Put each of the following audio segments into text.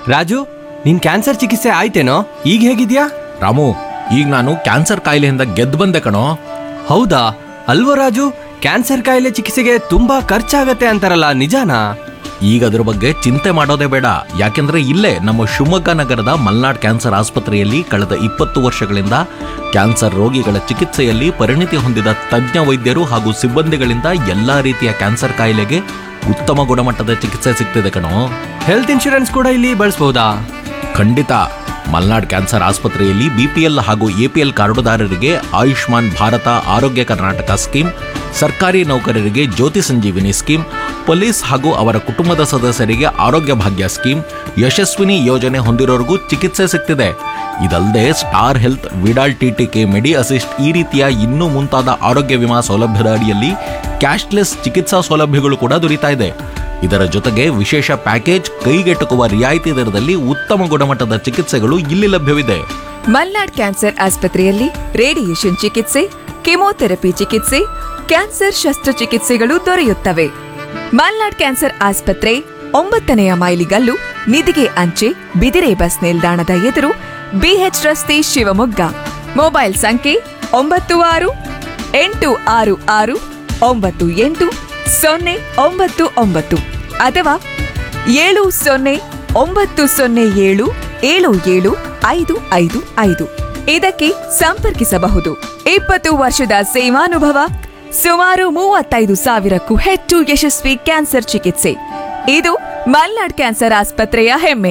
ರಾಜು ನಿನ್ ಕ್ಯಾನ್ಸರ್ ಚಿಕಿತ್ಸೆ ಆಯ್ತೇನೋ ಈಗ ಹೇಗಿದ್ಯಾ ರಾಮು ಈಗ ನಾನು ಕ್ಯಾನ್ಸರ್ ಕಾಯಿಲೆಯಿಂದ ಗೆದ್ದು ಬಂದೆ ಕಣೋ ಹೌದಾ ಅಲ್ವೋ ರಾಜು ಕ್ಯಾನ್ಸರ್ ಕಾಯಿಲೆ ಚಿಕಿತ್ಸೆಗೆ ತುಂಬಾ ಖರ್ಚಾಗತ್ತೆ ಅಂತಾರಲ್ಲ ನಿಜಾನಾ ಈಗ ಅದ್ರ ಬಗ್ಗೆ ಚಿಂತೆ ಮಾಡೋದೇ ಬೇಡ ಯಾಕೆಂದ್ರೆ ಇಲ್ಲೇ ನಮ್ಮ ಶಿವಮೊಗ್ಗ ನಗರದ ಮಲ್ನಾಡ್ ಕ್ಯಾನ್ಸರ್ ಆಸ್ಪತ್ರೆಯಲ್ಲಿ ಕಳೆದ ಇಪ್ಪತ್ತು ವರ್ಷಗಳಿಂದ ಕ್ಯಾನ್ಸರ್ ರೋಗಿಗಳ ಚಿಕಿತ್ಸೆಯಲ್ಲಿ ಪರಿಣಿತಿ ಹೊಂದಿದ ತಜ್ಞ ವೈದ್ಯರು ಹಾಗೂ ಸಿಬ್ಬಂದಿಗಳಿಂದ ಎಲ್ಲಾ ರೀತಿಯ ಕ್ಯಾನ್ಸರ್ ಕಾಯಿಲೆಗೆ ಉತ್ತಮ ಗುಣಮಟ್ಟದ ಚಿಕಿತ್ಸೆ ಸಿಗ್ತಿದೆ ಕಣೋ ಹೆಲ್ತ್ ಇನ್ಶೂರೆನ್ಸ್ ಕೂಡ ಇಲ್ಲಿ ಬಳಸ್ಬೋದಾ ಖಂಡಿತ ಮಲ್ನಾಡ್ ಕ್ಯಾನ್ಸರ್ ಆಸ್ಪತ್ರೆಯಲ್ಲಿ ಬಿಪಿಎಲ್ ಹಾಗೂ ಎಪಿಎಲ್ ಕಾರ್ಡುದಾರರಿಗೆ ಆಯುಷ್ಮಾನ್ ಭಾರತ ಆರೋಗ್ಯ ಕರ್ನಾಟಕ ಸ್ಕೀಮ್ ಸರ್ಕಾರಿ ನೌಕರರಿಗೆ ಜ್ಯೋತಿ ಸಂಜೀವಿನಿ ಸ್ಕೀಮ್ ಪೊಲೀಸ್ ಹಾಗೂ ಅವರ ಕುಟುಂಬದ ಸದಸ್ಯರಿಗೆ ಆರೋಗ್ಯ ಭಾಗ್ಯ ಸ್ಕೀಮ್ ಯಶಸ್ವಿನಿ ಯೋಜನೆ ಹೊಂದಿರೋರಿಗೂ ಚಿಕಿತ್ಸೆ ಸಿಗ್ತಿದೆ ಇದಲ್ಲದೆ star health Vidal TTK medi assist ಈ ರೀತಿಯ ಇನ್ನೂ ಮುಂತಾದ ಆರೋಗ್ಯ ವಿಮಾ ಸೌಲಭ್ಯದ ಅಡಿಯಲ್ಲಿ ಕ್ಯಾಶ್ಲೆಸ್ ಚಿಕಿತ್ಸಾ ಸೌಲಭ್ಯಗಳು ಕೂಡ ದೊರೀತಾ ಇದೆ ಇದರ ಜೊತೆಗೆ ವಿಶೇಷ ಪ್ಯಾಕೇಜ್ ಕೈಗೆಟುಕುವ ರಿಯಾಯಿತಿ ದರದಲ್ಲಿ ಉತ್ತಮ ಗುಣಮಟ್ಟದ ಚಿಕಿತ್ಸೆಗಳು ಇಲ್ಲಿ ಲಭ್ಯವಿದೆ ಮಲ್ನಾಡ್ ಕ್ಯಾನ್ಸರ್ ಆಸ್ಪತ್ರೆಯಲ್ಲಿ ರೇಡಿಯೇಷನ್ ಚಿಕಿತ್ಸೆ ಕೆಮೊಥೆರಪಿ ಚಿಕಿತ್ಸೆ ಕ್ಯಾನ್ಸರ್ ಶಸ್ತ್ರಚಿಕಿತ್ಸೆಗಳು ದೊರೆಯುತ್ತವೆ ಮಲ್ನಾಡ್ ಕ್ಯಾನ್ಸರ್ ಆಸ್ಪತ್ರೆ ಒಂಬತ್ತನೆಯ ಮೈಲಿಗಲ್ಲು ನಿಧಿಗೆ ಅಂಚೆ ಬಿದಿರೆ ಬಸ್ ನಿಲ್ದಾಣದ ಎದುರು ಬಿಎಚ್ ರಸ್ತೆ ಶಿವಮೊಗ್ಗ ಮೊಬೈಲ್ ಸಂಖ್ಯೆ ಒಂಬತ್ತು ಆರು ಎಂಟು ಆರು ಆರು ಒಂಬತ್ತು ಎಂಟು ಸೊನ್ನೆ ಒಂಬತ್ತು ಒಂಬತ್ತು ಅಥವಾ ಏಳು ಸೊನ್ನೆ ಒಂಬತ್ತು ಸೊನ್ನೆ ಏಳು ಏಳು ಏಳು ಐದು ಐದು ಐದು ಇದಕ್ಕೆ ಸಂಪರ್ಕಿಸಬಹುದು ಇಪ್ಪತ್ತು ವರ್ಷದ ಸೇವಾನುಭವ ಸುಮಾರು ಮೂವತ್ತೈದು ಸಾವಿರಕ್ಕೂ ಹೆಚ್ಚು ಯಶಸ್ವಿ ಕ್ಯಾನ್ಸರ್ ಚಿಕಿತ್ಸೆ ಇದು ಮಲ್ನಾಡ್ ಕ್ಯಾನ್ಸರ್ ಆಸ್ಪತ್ರೆಯ ಹೆಮ್ಮೆ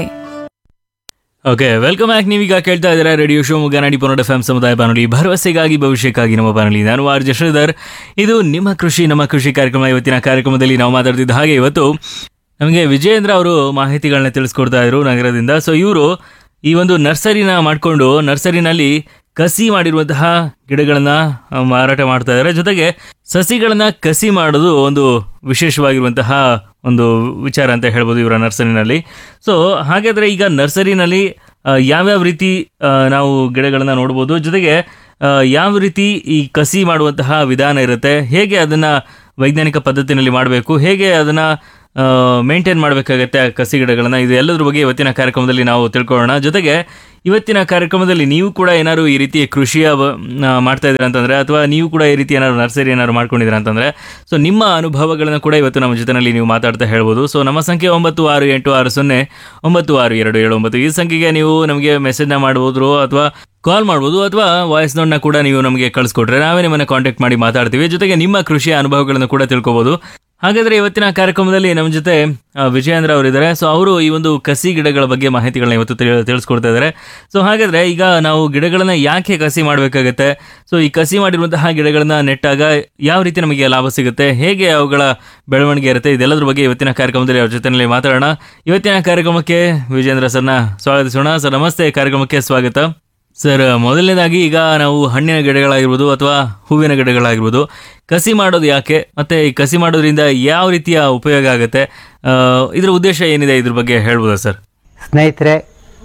ಓಕೆ ವೆಲ್ಕಮ್ ಬ್ಯಾಕ್ ನೀವೀಗ ಕೇಳ್ತಾ ಇದ್ದೀರಾ ರೇಡಿಯೋ ಶಿವಮೊಗ್ಗ ನಾಡಿ ಪನ್ನಡ ಎಫ್ ಸಮುದಾಯ ಬಾನುಲಿ ಭರವಸೆಗಾಗಿ ಭವಿಷ್ಯಕ್ಕಾಗಿ ನಮ್ಮ ಬಾನುಲಿ ನಾನು ಆರ್ ಜೆ ಶ್ರೀಧರ್ ಇದು ನಿಮ್ಮ ಕೃಷಿ ನಮ್ಮ ಕೃಷಿ ಕಾರ್ಯಕ್ರಮ ಇವತ್ತಿನ ಕಾರ್ಯಕ್ರಮದಲ್ಲಿ ನಾವು ಮಾತಾಡ್ತಿದ್ದ ಹಾಗೆ ಇವತ್ತು ನಮಗೆ ವಿಜಯೇಂದ್ರ ಅವರು ಮಾಹಿತಿಗಳನ್ನ ತಿಳಿಸ್ಕೊಡ್ತಾ ಇದ್ರು ನಗರದಿಂದ ಸೊ ಇವರು ಈ ಒಂದು ನರ್ಸರಿನ ಮಾಡಿಕೊಂಡು ನರ್ಸರಿನಲ್ಲಿ ಕಸಿ ಮಾಡಿರುವಂತಹ ಗಿಡಗಳನ್ನ ಆ, ಮಾರಾಟ ಮಾಡ್ತಾ ಇದ್ದಾರೆ ಜೊತೆಗೆ ಸಸಿಗಳನ್ನ ಕಸಿ ಮಾಡೋದು ಒಂದು ವಿಶೇಷವಾಗಿರುವಂತಹ ಒಂದು ವಿಚಾರ ಅಂತ ಹೇಳ್ಬೋದು ಇವರ ನರ್ಸರಿನಲ್ಲಿ ಸೊ ಹಾಗಾದರೆ ಈಗ ನರ್ಸರಿನಲ್ಲಿ ಆ, ಯಾವ್ಯಾವ ರೀತಿ ಆ, ನಾವು ಗಿಡಗಳನ್ನ ನೋಡ್ಬೋದು ಜೊತೆಗೆ ಆ, ಯಾವ ರೀತಿ ಈ ಕಸಿ ಮಾಡುವಂತಹ ವಿಧಾನ ಇರುತ್ತೆ ಹೇಗೆ ಅದನ್ನು ವೈಜ್ಞಾನಿಕ ಪದ್ಧತಿನಲ್ಲಿ ಮಾಡಬೇಕು ಹೇಗೆ ಅದನ್ನು ಮೇಂಟೈನ್ ಮಾಡಬೇಕಾಗತ್ತೆ ಆ ಕಸಿ ಗಿಡಗಳನ್ನ ಇದು ಎಲ್ಲದ್ರ ಬಗ್ಗೆ ಇವತ್ತಿನ ಕಾರ್ಯಕ್ರಮದಲ್ಲಿ ನಾವು ತಿಳ್ಕೊಳ್ಳೋಣ ಜೊತೆಗೆ ಇವತ್ತಿನ ಕಾರ್ಯಕ್ರಮದಲ್ಲಿ ನೀವು ಕೂಡ ಏನಾದ್ರು ಈ ರೀತಿ ಕೃಷಿಯ ಬ- ಆ, ಮಾಡ್ತಾ ಇದ್ದೀರಾ ಅಂತಂದ್ರೆ ಅಥವಾ ನೀವು ಕೂಡ ಈ ರೀತಿ ಏನಾದ್ರು ನರ್ಸರಿ ಏನಾದ್ರು ಮಾಡ್ಕೊಂಡಿದ್ದೀರಾ ಅಂತಂದ್ರೆ ಸೊ ನಿಮ್ಮ ಅನುಭವಗಳನ್ನ ಕೂಡ ಇವತ್ತು ನಮ್ಮ ಜೊತೆನಲ್ಲಿ ನೀವು ಮಾತಾಡ್ತಾ ಹೇಳ್ಬೋದು ಸೊ ನಮ್ಮ ಸಂಖ್ಯೆ ಒಂಬತ್ತು ಆರು ಎಂಟು ಆರು ಸೊನ್ನೆ ಒಂಬತ್ತು ಆರು ಎರಡು ಏಳು ಒಂಬತ್ತು ಈ ಸಂಖ್ಯೆಗೆ ನೀವು ನಮಗೆ ಮೆಸೇಜ್ನ ಮಾಡ್ಬೋದು ಅಥವಾ ಕಾಲ್ ಮಾಡ್ಬೋದು ಅಥವಾ ವಾಯ್ಸ್ ನೋಟ್ನ ಕೂಡ ನೀವು ನಮಗೆ ಕಳಿಸ್ಕೊಟ್ರೆ ನಾವೇ ನಿಮ್ಮನ್ನ ಕಾಂಟ್ಯಾಕ್ಟ್ ಮಾಡಿ ಮಾತಾಡ್ತೀವಿ ಜೊತೆಗೆ ನಿಮ್ಮ ಕೃಷಿಯ ಅನುಭವಗಳನ್ನು ಕೂಡ ತಿಳ್ಕೊಬೋದು ಹಾಗಾದ್ರೆ ಇವತ್ತಿನ ಕಾರ್ಯಕ್ರಮದಲ್ಲಿ ನಮ್ಮ ಜೊತೆ ಆ, ವಿಜಯೇಂದ್ರ ಅವರಿದ್ದಾರೆ ಸೊ ಅವರು ಈ ಒಂದು ಕಸಿ ಗಿಡಗಳ ಬಗ್ಗೆ ಮಾಹಿತಿಗಳನ್ನ ಇವತ್ತು ತಿಳಿ- ತಿಳಿಸ್ಕೊಡ್ತಾ ಇದ್ದಾರೆ ಸೊ ಹಾಗಾದ್ರೆ ಈಗ ನಾವು ಗಿಡಗಳನ್ನ ಯಾಕೆ ಕಸಿ ಮಾಡಬೇಕಾಗತ್ತೆ ಸೊ ಈ ಕಸಿ ಮಾಡಿರುವಂತಹ ಗಿಡಗಳನ್ನ ನೆಟ್ಟಾಗ ಯಾವ ರೀತಿ ನಮಗೆ ಲಾಭ ಸಿಗುತ್ತೆ ಹೇಗೆ ಅವುಗಳ ಬೆಳವಣಿಗೆ ಇರುತ್ತೆ ಇದೆಲ್ಲದ್ರ ಬಗ್ಗೆ ಇವತ್ತಿನ ಕಾರ್ಯಕ್ರಮದಲ್ಲಿ ಅವ್ರ ಜೊತೆಯಲ್ಲಿ ಮಾತಾಡೋಣ ಇವತ್ತಿನ ಕಾರ್ಯಕ್ರಮಕ್ಕೆ ವಿಜೇಂದ್ರ ಸರ್ನ ಸ್ವಾಗತಿಸೋಣ ಸರ್ ನಮಸ್ತೆ ಕಾರ್ಯಕ್ರಮಕ್ಕೆ ಸ್ವಾಗತ ಸರ್ ಮೊದಲನೇದಾಗಿ ಈಗ ನಾವು ಹಣ್ಣಿನ ಗಿಡಗಳಾಗಿರ್ಬೋದು ಅಥವಾ ಹೂವಿನ ಗಿಡಗಳಾಗಿರ್ಬೋದು ಕಸಿ ಮಾಡೋದು ಯಾಕೆ ಮತ್ತೆ ಈ ಕಸಿ ಮಾಡೋದ್ರಿಂದ ಯಾವ ರೀತಿಯ ಉಪಯೋಗ ಆಗುತ್ತೆ ಆ, ಇದ್ರ ಉದ್ದೇಶ ಏನಿದೆ ಇದ್ರ ಬಗ್ಗೆ ಹೇಳ್ಬೋದಾ ಸರ್ ಸ್ನೇಹಿತರೆ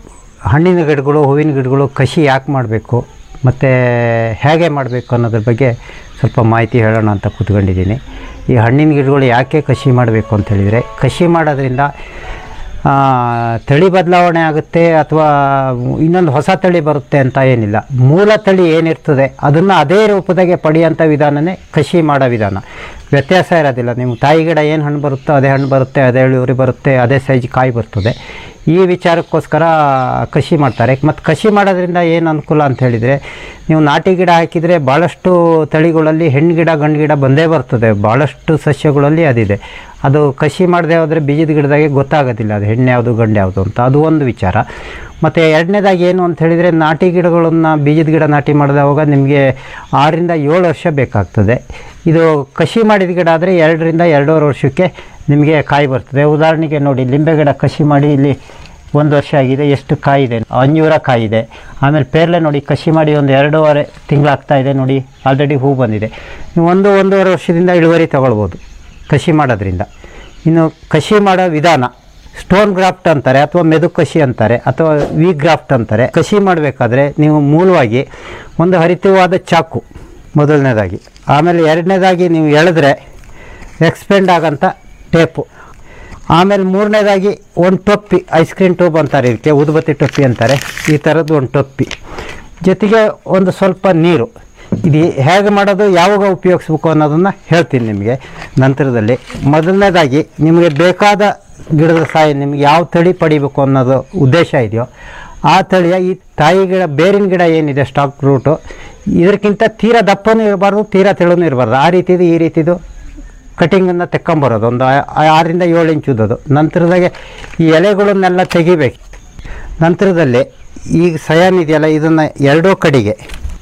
ಹಣ್ಣಿನ ಗಿಡಗಳು ಹೂವಿನ ಗಿಡಗಳು ಕಸಿ ಯಾಕೆ ಮಾಡಬೇಕು ಮತ್ತು ಹೇಗೆ ಮಾಡಬೇಕು ಅನ್ನೋದ್ರ ಬಗ್ಗೆ ಸ್ವಲ್ಪ ಮಾಹಿತಿ ಹೇಳೋಣ ಅಂತ ಕೂತ್ಕೊಂಡಿದ್ದೀನಿ ಈ ಹಣ್ಣಿನ ಗಿಡಗಳು ಯಾಕೆ ಕಸಿ ಮಾಡಬೇಕು ಅಂತ ಹೇಳಿದರೆ ಕಸಿ ಮಾಡೋದ್ರಿಂದ ಆ, ತಳಿ ಬದಲಾವಣೆ ಆಗುತ್ತೆ ಅಥವಾ ಇನ್ನೊಂದು ಹೊಸ ತಳಿ ಬರುತ್ತೆ ಅಂತ ಏನಿಲ್ಲ ಮೂಲ ತಳಿ ಏನಿರ್ತದೆ ಅದನ್ನು ಅದೇ ರೂಪದಾಗೆ ಪಡೆಯೋಂಥ ವಿಧಾನನೇ ಕಸಿ ಮಾಡೋ ವಿಧಾನ ವ್ಯತ್ಯಾಸ ಇರೋದಿಲ್ಲ ನಿಮ್ಮ ತಾಯಿ ಗಿಡ ಏನು ಹಣ್ಣು ಬರುತ್ತೋ ಅದೇ ಹಣ್ಣು ಬರುತ್ತೆ ಅದೇ ಇಳುವರಿ ಬರುತ್ತೆ ಅದೇ ಸೈಜ್ ಕಾಯಿ ಬರ್ತದೆ ಈ ವಿಚಾರಕ್ಕೋಸ್ಕರ ಕಸಿ ಮಾಡ್ತಾರೆ ಮತ್ತು ಕಸಿ ಮಾಡೋದ್ರಿಂದ ಏನು ಅನುಕೂಲ ಅಂತ ಹೇಳಿದರೆ ನೀವು ನಾಟಿ ಗಿಡ ಹಾಕಿದರೆ ಭಾಳಷ್ಟು ತಳಿಗಳಲ್ಲಿ ಹೆಣ್ಣು ಗಿಡ ಗಂಡು ಗಿಡ ಬಂದೇ ಬರ್ತದೆ ಭಾಳಷ್ಟು ಸಸ್ಯಗಳಲ್ಲಿ ಅದಿದೆ ಅದು ಕಸಿ ಮಾಡದೆ ಹೋದರೆ ಬೀಜದ ಗಿಡದಾಗೆ ಗೊತ್ತಾಗೋದಿಲ್ಲ ಅದು ಹೆಣ್ಣು ಯಾವುದು ಗಂಡು ಯಾವುದು ಅಂತ ಅದು ಒಂದು ವಿಚಾರ ಮತ್ತು ಎರಡನೇದಾಗಿ ಏನು ಅಂತ ಹೇಳಿದರೆ ನಾಟಿ ಗಿಡಗಳನ್ನು ಬೀಜದ ಗಿಡ ನಾಟಿ ಮಾಡಿದವಾಗ ನಿಮಗೆ ಆರರಿಂದ ಏಳು ವರ್ಷ ಬೇಕಾಗ್ತದೆ ಇದು ಕಸಿ ಮಾಡಿದ ಗಿಡ ಆದರೆ ಎರಡರಿಂದ ಎರಡೂವರೆ ವರ್ಷಕ್ಕೆ ನಿಮಗೆ ಕಾಯಿ ಬರ್ತದೆ ಉದಾಹರಣೆಗೆ ನೋಡಿ ಲಿಂಬೆ ಗಿಡ ಕಸಿ ಮಾಡಿ ಇಲ್ಲಿ ಒಂದು ವರ್ಷ ಆಗಿದೆ ಎಷ್ಟು ಕಾಯಿದೆ ಅಂಜೂರ ಕಾಯಿದೆ ಆಮೇಲೆ ಪೇರ್ಲೆ ನೋಡಿ ಕಸಿ ಮಾಡಿ ಒಂದು ಎರಡೂವರೆ ತಿಂಗಳಾಗ್ತಾ ಇದೆ ನೋಡಿ ಆಲ್ರೆಡಿ ಹೂ ಬಂದಿದೆ ನೀವು ಒಂದು ಒಂದೂವರೆ ವರ್ಷದಿಂದ ಇಳುವರಿ ತಗೊಳ್ಬೋದು ಕಸಿ ಮಾಡೋದ್ರಿಂದ ಇನ್ನು ಕಸಿ ಮಾಡೋ ವಿಧಾನ ಸ್ಟೋನ್ ಗ್ರಾಫ್ಟ್ ಅಂತಾರೆ ಅಥವಾ ಮೆದು ಕಸಿ ಅಂತಾರೆ ಅಥವಾ ವಿ ಗ್ರಾಫ್ಟ್ ಅಂತಾರೆ ಕಸಿ ಮಾಡಬೇಕಾದ್ರೆ ನೀವು ಮೂಲವಾಗಿ ಒಂದು ಹರಿತವಾದ ಚಾಕು ಮೊದಲನೇದಾಗಿ ಆಮೇಲೆ ಎರಡನೇದಾಗಿ ನೀವು ಎಳೆದ್ರೆ ಎಕ್ಸ್ಪೆಂಡ್ ಆಗೋಂಥ ಟೇಪು ಆಮೇಲೆ ಮೂರನೇದಾಗಿ ಒಂದು ಟೊಪ್ಪಿ ಐಸ್ ಕ್ರೀಮ್ ಟ್ಯೂಬ್ ಅಂತಾರೆ ಇದಕ್ಕೆ ಊದುಬತ್ತಿ ಟೊಪ್ಪಿ ಅಂತಾರೆ ಈ ಥರದ್ದು ಒಂದು ಟೊಪ್ಪಿ ಜೊತೆಗೆ ಒಂದು ಸ್ವಲ್ಪ ನೀರು ಇದು ಹೇಗೆ ಮಾಡೋದು ಯಾವಾಗ ಉಪಯೋಗಿಸ್ಬೇಕು ಅನ್ನೋದನ್ನು ಹೇಳ್ತೀನಿ ನಿಮಗೆ ನಂತರದಲ್ಲಿ ಮೊದಲನೇದಾಗಿ ನಿಮಗೆ ಬೇಕಾದ ಗಿಡದ ಸಾಯಿ ನಿಮ್ಗೆ ಯಾವ ತಳಿ ಪಡಿಬೇಕು ಅನ್ನೋದು ಉದ್ದೇಶ ಇದೆಯೋ ಆ ತಳಿಯ ಈ ತಾಯಿ ಗಿಡ ಬೇರಿನ ಗಿಡ ಏನಿದೆ ಸ್ಟಾಕ್ ರೂಟು ಇದಕ್ಕಿಂತ ತೀರಾ ದಪ್ಪನೂ ಇರಬಾರ್ದು ತೀರಾ ತೆಳುನೂ ಇರಬಾರ್ದು ಆ ರೀತಿದು ಈ ರೀತಿದು ಕಟಿಂಗನ್ನು ತೆಕ್ಕೊಂಬರೋದು ಒಂದು ಆ- ಆರರಿಂದ ಏಳು ಇಂಚ್ ಉದ್ದದು ನಂತರದಾಗೆ ಈ ಎಲೆಗಳನ್ನೆಲ್ಲ ತೆಗಿಬೇಕು ನಂತರದಲ್ಲಿ ಈಗ ಸಯಾನ್ ಇದೆಯಲ್ಲ ಇದನ್ನು ಎರಡೂ ಕಡೆಗೆ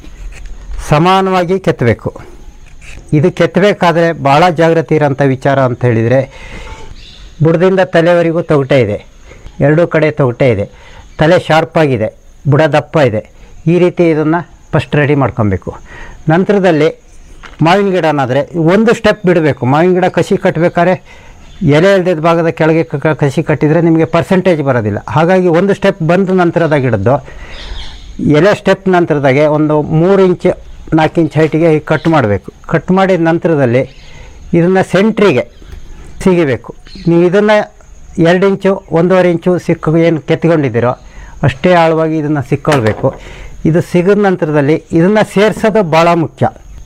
ಸಮಾನವಾಗಿ ಕೆತ್ತಬೇಕು ಇದು ಕೆತ್ತಬೇಕಾದ್ರೆ ಭಾಳ ಜಾಗೃತಿ ಇರೋಂಥ ವಿಚಾರ ಅಂತ ಹೇಳಿದರೆ ಬುಡದಿಂದ ತಲೆವರೆಗೂ ತೊಗಟೆ ಇದೆ ಎರಡೂ ಕಡೆ ತೊಗಟೆ ಇದೆ ತಲೆ ಶಾರ್ಪಾಗಿದೆ ಬುಡ ದಪ್ಪ ಇದೆ ಈ ರೀತಿ ಇದನ್ನು ಫಸ್ಟ್ ರೆಡಿ ಮಾಡ್ಕೊಬೇಕು ನಂತರದಲ್ಲಿ ಮಾವಿನ ಗಿಡನಾದರೆ ಒಂದು ಸ್ಟೆಪ್ ಬಿಡಬೇಕು ಮಾವಿನ ಗಿಡ ಕಸಿ ಕಟ್ಟಬೇಕಾದ್ರೆ ಎಲೆ ಇಲ್ದಿದ್ದ ಭಾಗದ ಕೆಳಗೆ ಕ- ಕ- ಕಸಿ ಕಟ್ಟಿದರೆ ನಿಮಗೆ ಪರ್ಸೆಂಟೇಜ್ ಬರೋದಿಲ್ಲ ಹಾಗಾಗಿ ಒಂದು ಸ್ಟೆಪ್ ಬಂದ ನಂತರದ ಗಿಡದ್ದು ಎಲೆ ಸ್ಟೆಪ್ ನಂತರದಾಗೆ ಒಂದು ಮೂರು ಇಂಚ್ ನಾಲ್ಕು ಇಂಚ್ ಹೈಟಿಗೆ ಹೀಗೆ ಕಟ್ ಮಾಡಬೇಕು ಕಟ್ ಮಾಡಿದ ನಂತರದಲ್ಲಿ ಇದನ್ನು ಸೆಂಟ್ರಿಗೆ ಸಿಗಿಬೇಕು ನೀವು ಇದನ್ನು ಎರಡು ಇಂಚು ಒಂದೂವರೆ ಇಂಚು ಸಿಕ್ಕ ಏನು ಕೆತ್ಕೊಂಡಿದ್ದೀರೋ ಅಷ್ಟೇ ಆಳವಾಗಿ ಇದನ್ನು ಸಿಕ್ಕೊಳ್ಬೇಕು ಇದು ಸಿಗದ ನಂತರದಲ್ಲಿ ಇದನ್ನು ಸೇರಿಸೋದು ಭಾಳ ಮುಖ್ಯ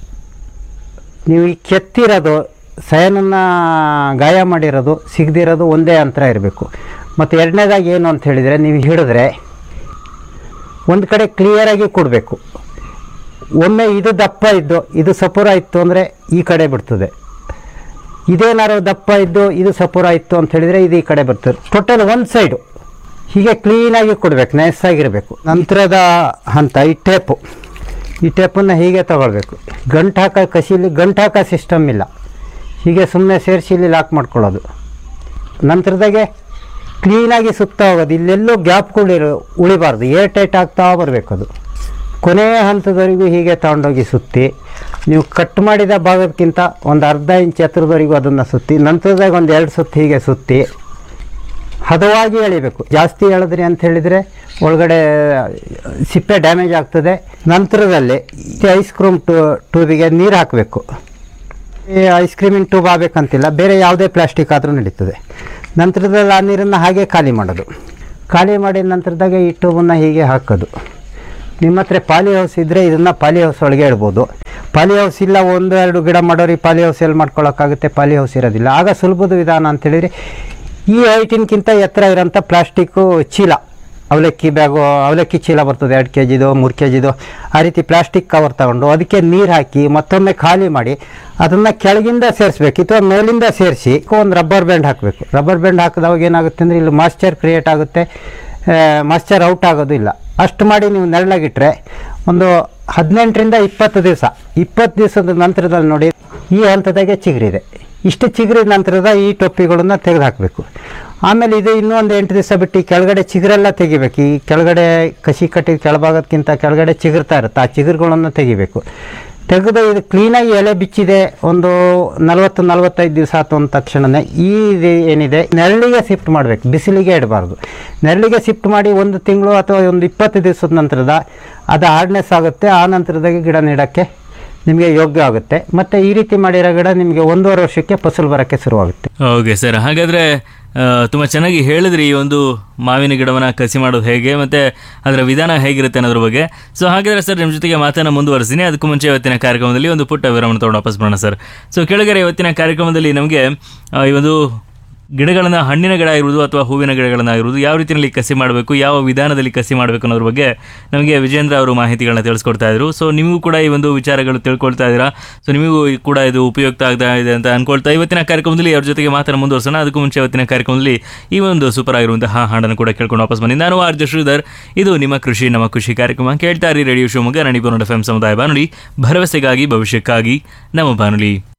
ನೀವು ಈ ಕೆತ್ತಿರೋದು ಸಯನನ್ನು ಗಾಯ ಮಾಡಿರೋದು ಸಿಗದಿರೋದು ಒಂದೇ ಅಂತರ ಇರಬೇಕು ಮತ್ತು ಎರಡನೇದಾಗಿ ಏನು ಅಂತ ಹೇಳಿದರೆ ನೀವು ಹಿಡಿದ್ರೆ ಒಂದು ಕಡೆ ಕ್ಲಿಯರಾಗಿ ಕೊಡಬೇಕು ಒಮ್ಮೆ ಇದು ದಪ್ಪ ಇದ್ದು ಇದು ಸಪುರ ಇತ್ತು ಅಂದರೆ ಈ ಕಡೆ ಬಿಡ್ತದೆ ಇದೇನಾದ್ರು ದಪ್ಪ ಇದ್ದು ಇದು ಸಪುರ ಇತ್ತು ಅಂತ ಹೇಳಿದರೆ ಇದು ಈ ಕಡೆ ಬರ್ತದೆ ಟೋಟಲ್ ಒಂದು ಸೈಡು ಹೀಗೆ ಕ್ಲೀನಾಗಿ ಕೊಡಬೇಕು ನೈಸಾಗಿರಬೇಕು ನಂತರದ ಹಂತ ಈ ಟೇಪು ಈ ಟೇಪನ್ನು ಹೀಗೆ ತಗೊಳ್ಬೇಕು ಗಂಟು ಹಾಕೋ ಕಸಿಲಿ ಗಂಟು ಹಾಕೋ ಸಿಸ್ಟಮ್ ಇಲ್ಲ ಹೀಗೆ ಸುಮ್ಮನೆ ಸೇರಿಸಿ ಇಲ್ಲಿ ಲಾಕ್ ಮಾಡ್ಕೊಳ್ಳೋದು ನಂತರದಾಗೆ ಕ್ಲೀನಾಗಿ ಸುತ್ತಾ ಹೋಗೋದು ಇಲ್ಲೆಲ್ಲೂ ಗ್ಯಾಪ್ಗಳಿರೋ ಉಳಿಬಾರ್ದು ಏರ್ ಟೈಟ್ ಆಗ್ತಾ ಬರಬೇಕು ಅದು ಕೊನೆಯ ಹಂತದವರೆಗೂ ಹೀಗೆ ತಗೊಂಡೋಗಿ ಸುತ್ತಿ ನೀವು ಕಟ್ ಮಾಡಿದ ಭಾಗಕ್ಕಿಂತ ಒಂದು ಅರ್ಧ ಇಂಚ್ ಎತ್ತರದವರೆಗೂ ಅದನ್ನು ಸುತ್ತಿ ನಂತರದಾಗ ಒಂದು ಎರಡು ಸುತ್ತು ಹೀಗೆ ಸುತ್ತಿ ಹದವಾಗಿ ಎಳಿಬೇಕು ಜಾಸ್ತಿ ಎಳೆದ್ರಿ ಅಂತ ಹೇಳಿದರೆ ಒಳಗಡೆ ಸಿಪ್ಪೆ ಡ್ಯಾಮೇಜ್ ಆಗ್ತದೆ ನಂತರದಲ್ಲಿ ಐಸ್ ಕ್ರೀಮ್ ಟೂ ಟ್ಯೂಬಿಗೆ ನೀರು ಹಾಕಬೇಕು ಈ ಐಸ್ ಕ್ರೀಮಿನ ಟ್ಯೂಬ್ ಆಗಬೇಕಂತಿಲ್ಲ ಬೇರೆ ಯಾವುದೇ ಪ್ಲಾಸ್ಟಿಕ್ ಆದರೂ ನಡೀತದೆ ನಂತರದಲ್ಲಿ ಆ ನೀರನ್ನು ಹಾಗೆ ಖಾಲಿ ಮಾಡೋದು ಖಾಲಿ ಮಾಡಿದ ನಂತರದಾಗ ಈ ಟ್ಯೂಬನ್ನು ಹೀಗೆ ಹಾಕೋದು ನಿಮ್ಮ ಹತ್ರ ಪಾಲಿ ಹೌಸ್ ಇದ್ದರೆ ಇದನ್ನು ಪಾಲಿ ಹೌಸ್ ಒಳಗೆ ಇಡ್ಬೋದು ಪಾಲಿ ಹೌಸ್ ಇಲ್ಲ ಒಂದು ಎರಡು ಗಿಡ ಮಾಡೋರಿಗೆ ಪಾಲಿ ಹೌಸ್ ಎಲ್ಲಿ ಮಾಡ್ಕೊಳ್ಳೋಕ್ಕಾಗುತ್ತೆ ಪಾಲಿ ಹೌಸ್ ಇರೋದಿಲ್ಲ ಆಗ ಸುಲಭದ ವಿಧಾನ ಅಂತ ಹೇಳಿದರೆ ಈ ಹೈಟಿನ್ಕಿಂತ ಎತ್ತರ ಇರೋಂಥ ಪ್ಲಾಸ್ಟಿಕ್ಕು ಚೀಲ ಅವಲಕ್ಕಿ ಬ್ಯಾಗು ಅವಲಕ್ಕಿ ಚೀಲ ಬರ್ತದೆ ಎರಡು ಕೆ ಜಿದು ಮೂರು ಕೆ ಜಿದು ಆ ರೀತಿ ಪ್ಲಾಸ್ಟಿಕ್ ಕವರ್ ತಗೊಂಡು ಅದಕ್ಕೆ ನೀರು ಹಾಕಿ ಮತ್ತೊಮ್ಮೆ ಖಾಲಿ ಮಾಡಿ ಅದನ್ನು ಕೆಳಗಿಂದ ಸೇರಿಸ್ಬೇಕು ಅಥವಾ ಮೇಲಿಂದ ಸೇರಿಸಿ ಒಂದು ರಬ್ಬರ್ ಬ್ಯಾಂಡ್ ಹಾಕಬೇಕು ರಬ್ಬರ್ ಬ್ಯಾಂಡ್ ಹಾಕಿದವಾಗ ಏನಾಗುತ್ತೆ ಅಂದರೆ ಇಲ್ಲಿ ಮಾಯ್ಶ್ಚರ್ ಕ್ರಿಯೇಟ್ ಆಗುತ್ತೆ ಮಾಯ್ಶ್ಚರ್ ಔಟ್ ಆಗೋದು ಇಲ್ಲ ಅಷ್ಟು ಮಾಡಿ ನೀವು ನೆರಳಾಗಿಟ್ರೆ ಒಂದು ಹದಿನೆಂಟರಿಂದ ಇಪ್ಪತ್ತು ದಿವಸ ಇಪ್ಪತ್ತು ದಿವಸದ ನಂತರದಲ್ಲಿ ನೋಡಿ ಈ ಹಂತದಾಗೆ ಚಿಗುರಿದೆ ಇಷ್ಟು ಚಿಗುರಿದ ನಂತರದ ಈ ಟೊಪ್ಪಿಗಳನ್ನು ತೆಗೆದು ಹಾಕಬೇಕು ಆಮೇಲೆ ಇದು ಇನ್ನೂ ಒಂದು ಎಂಟು ದಿವಸ ಬಿಟ್ಟು ಈ ಕೆಳಗಡೆ ಚಿಗುರೆಲ್ಲ ತೆಗಿಬೇಕು ಈ ಕೆಳಗಡೆ ಕಸಿ ಕಟ್ಟಿದ ಕೆಳಭಾಗಕ್ಕಿಂತ ಕೆಳಗಡೆ ಚಿಗುರ್ತಾ ಇರುತ್ತೆ ಆ ಚಿಗುರುಗಳನ್ನು ತೆಗಿಬೇಕು ತೆಗೆದು ಇದು ಕ್ಲೀನಾಗಿ ಎಲೆ ಬಿಚ್ಚಿದೆ ಒಂದು ನಲವತ್ತು ನಲವತ್ತೈದು ದಿವಸ ಆತು ಅಂದ ತಕ್ಷಣನೇ ಈ ಇದು ಏನಿದೆ ನೆರಳಿಗೆ ಶಿಫ್ಟ್ ಮಾಡಬೇಕು ಬಿಸಿಲಿಗೆ ಇಡಬಾರ್ದು ನೆರಳಿಗೆ ಶಿಫ್ಟ್ ಮಾಡಿ ಒಂದು ತಿಂಗಳು ಅಥವಾ ಒಂದು ಇಪ್ಪತ್ತು ದಿವಸದ ನಂತರದ ಅದು ಹಾರ್ಡ್ನೆಸ್ ಆಗುತ್ತೆ ಆ ನಂತರದಾಗೆ ಗಿಡ ನೆಡೋಕ್ಕೆ ನಿಮಗೆ ಯೋಗ್ಯ ಆಗುತ್ತೆ ಮತ್ತು ಈ ರೀತಿ ಮಾಡಿರೋ ಗಿಡ ನಿಮಗೆ ಒಂದೂವರೆ ವರ್ಷಕ್ಕೆ ಫಸಲು ಬರೋಕ್ಕೆ ಶುರುವಾಗುತ್ತೆ ಓಕೆ ಸರ್ ಹಾಗಾದ್ರೆ ಆ, ತುಂಬಾ ಚೆನ್ನಾಗಿ ಹೇಳಿದ್ರಿ ಈ ಒಂದು ಮಾವಿನ ಗಿಡವನ್ನ ಕಸಿ ಮಾಡೋದು ಹೇಗೆ ಮತ್ತೆ ಅದರ ವಿಧಾನ ಹೇಗಿರುತ್ತೆ ಅನ್ನೋದ್ರ ಬಗ್ಗೆ ಸೊ ಹಾಗಾದ್ರೆ ಸರ್ ನಿಮ್ಮ ಜೊತೆಗೆ ಮಾತನ್ನ ಮುಂದುವರಿಸ್ತೀನಿ ಅದಕ್ಕೂ ಮುಂಚೆ ಇವತ್ತಿನ ಕಾರ್ಯಕ್ರಮದಲ್ಲಿ ಒಂದು ಪುಟ್ಟ ವಿರಾಮ ತಗೊಂಡು ವಾಪಸ್ ಬರೋಣ ಸರ್ ಸೊ ಕೆಳಗಡೆ ಇವತ್ತಿನ ಕಾರ್ಯಕ್ರಮದಲ್ಲಿ ನಮಗೆ ಆ, ಈ ಒಂದು ಗಿಡಗಳನ್ನ ಹಣ್ಣಿನ ಗಿಡ ಆಗಿರ್ಬೋದು ಅಥವಾ ಹೂವಿನ ಗಿಡಗಳನ್ನಾಗಿರ್ಬೋದು ಯಾವ ರೀತಿಯಲ್ಲಿ ಕಸಿ ಮಾಡಬೇಕು ಯಾವ ವಿಧಾನದಲ್ಲಿ ಕಸಿ ಮಾಡಬೇಕು ಅನ್ನೋದ್ರ ಬಗ್ಗೆ ನಮಗೆ ವಿಜೇಂದ್ರ ಅವರು ಮಾಹಿತಿಗಳನ್ನ ತಿಳಿಸ್ಕೊಡ್ತಾ ಇದ್ರು ಸೊ ನಿಮಗೂ ಕೂಡ ಈ ಒಂದು ವಿಚಾರಗಳು ತಿಳ್ಕೊಳ್ತಾ ಇದ್ದೀರಾ ಸೊ ನಿಮಗೂ ಈ ಕೂಡ ಇದು ಉಪಯುಕ್ತ ಆಗ್ತಾ ಇದೆ ಅಂತ ಅನ್ಕೊಳ್ತಾ ಇವತ್ತಿನ ಕಾರ್ಯಕ್ರಮದಲ್ಲಿ ಅವ್ರ ಜೊತೆಗೆ ಮಾತನ್ನ ಮುಂದುವರ್ಸೋಣ ಅದಕ್ಕೂ ಮುಂಚೆ ಇವತ್ತಿನ ಕಾರ್ಯಕ್ರಮದಲ್ಲಿ ಈ ಒಂದು ಸೂಪರ್ ಆಗಿರುವಂತಹ ಹಾಡನ್ನು ಕೂಡ ಕೇಳ್ಕೊಂಡು ವಾಪಸ್ ಬನ್ನಿ ನಾನು ಆರ್ ಜೆ ಶ್ರೀಧರ್ ಇದು ನಿಮ್ಮ ಕೃಷಿ ನಮ್ಮ ಖುಷಿ ಕಾರ್ಯಕ್ರಮ ಕೇಳ್ತಾ ಇರಿ ರೇಡಿಯೋ ಶಿವಮೊಗ್ಗ ನಣಿಪುರ ಎಫ್ ಎಂ ಸಮುದಾಯ ಬಾನುಲಿ ಭರವಸೆಗಾಗಿ ಭವಿಷ್ಯಕ್ಕಾಗಿ ನಮ್ಮ ಬಾನುಲಿ